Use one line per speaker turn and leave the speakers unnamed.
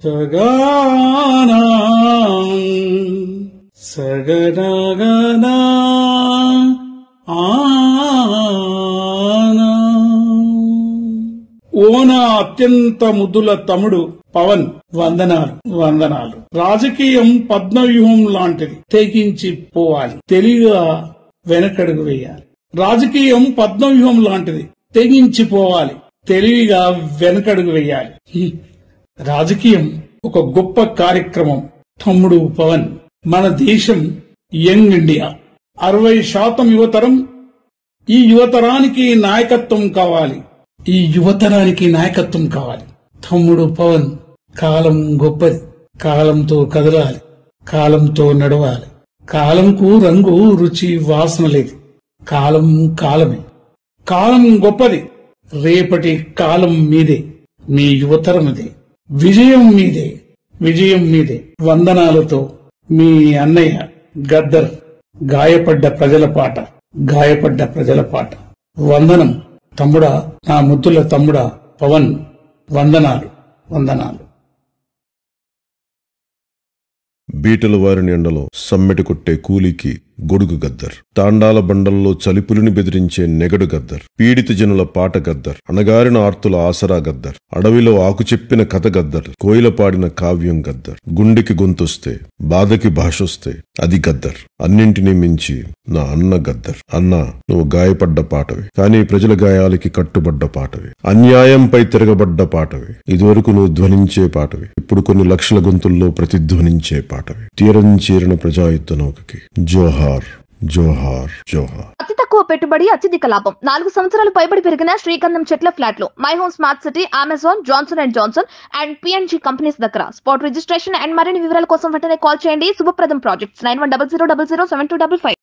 సగానా సగడగనా ఆనా ఓన అత్యంత ముద్దుల తమ్ముడు పవన్ వందనాలు వందనాలు రాజకీయం పద్మవ్యూహం లాంటిది తెగించి పోవాలి తెలివిగా వెనకడుగు వేయాలి రాజకీయం పద్మవ్యూహం లాంటిది తెగించి పోవాలి తెలివిగా వెనకడుగు వేయాలి హ్మ్. రాజకీయం ఒక గొప్ప కార్యక్రమం తమ్ముడు పవన్ మన దేశం యంగ్ ఇండియా అరవై శాతం యువతరం ఈ యువతరానికి నాయకత్వం కావాలి ఈ యువతరానికి నాయకత్వం కావాలి తమ్ముడు పవన్ కాలం గొప్పది కాలంతో కదలాలి కాలంతో నడవాలి కాలంకు రంగు రుచి వాసన లేదు కాలం కాలమే కాలం గొప్పది రేపటి కాలం మీదే మీ యువతరమదే విజయం మీదే విజయం మీదే వందనాలతో మీ అన్నయ్య గద్దర్ గాయపడ్డ ప్రజల పాట గాయపడ్డ ప్రజల పాట వందనం తమ్ముడా నా ముద్దుల తమ్ముడా పవన్ వందనాలు వందనాలు
బీటల వారిని ఎండలో సమ్మెట కొట్టే కూలీకి గొడుగు గద్దర్ తాండాల బండల్లో చలిపులిని బెదిరించే నెగడు గద్దర్ పీడిత జనుల పాట గద్దర్ అణగారిన ఆర్తుల ఆసరా గద్దర్ అడవిలో ఆకు చెప్పిన కథ గద్దర్ కోయిల పాడిన కావ్యం గద్దర్ గుండెకి గొంతొస్తే బాధకి భాషొస్తే అది గద్దర్ అన్నింటినీ మించి నా అన్న గద్దర్ అన్న నువ్వు గాయపడ్డ పాటవి కానీ ప్రజల గాయాలకి కట్టుబడ్డ పాటవి అన్యాయంపై తిరగబడ్డ పాటవి ఇదివరకు నువ్వు ధ్వనించే పాటవి ఇప్పుడు కొన్ని లక్షల గొంతుల్లో ప్రతిధ్వనించే పాటవి తీరం చేరిన ప్రజాయుద్ధ నౌకకి జోహార్ జోహార్ జోహార్
అతి తక్కువ పెట్టుబడి అత్యధిక లాభం నాలుగు సంవత్సరాలు పైబడి పెరిగిన శ్రీకందం చెట్ల ఫ్లాట్లు My Home Smart City Amazon Johnson and Johnson and PNG companies దగ్గర స్పాట్ రిజిస్ట్రేషన్ అండ్ మరిన్ని వివరాల కోసం వెంటనే కాల్ చేయండి Subhapradam projects nine one double zero double zero seven two double five